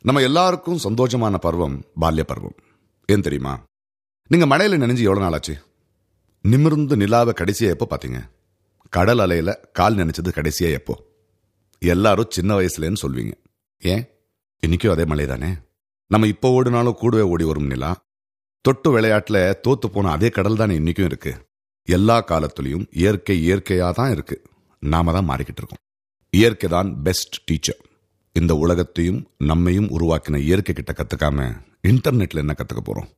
நம்ம எல்லாருக்கும் சந்தோஷமான பருவம் பால்ய பருவம் ஏன் தெரியுமா நீங்க மழையில நினைஞ்சு எவ்வளவு நாள் ஆச்சு நிமிர்ந்து நிலாவை கடைசியா எப்போ பாத்தீங்க கடல் அலையில கால் நினைச்சது கடைசியா எப்போ எல்லாரும் சின்ன வயசுலன்னு சொல்வீங்க ஏன் இன்னைக்கும் அதே மழை தானே நம்ம இப்போ ஓடினாலும் கூடவே ஓடி வரும் நிலா தொட்டு விளையாட்டுல தோத்து போன அதே கடல் தானே இன்னைக்கும் இருக்கு எல்லா காலத்துலயும் இயற்கை இயற்கையா தான் இருக்கு நாம தான் மாறிக்கிட்டு இருக்கோம் இயற்கை தான் பெஸ்ட் டீச்சர் இந்த உலகத்தையும் நம்மையும் உருவாக்கின இயற்கை கிட்ட கத்துக்காம இன்டர்நெட்ல என்ன கத்துக்க போறோம்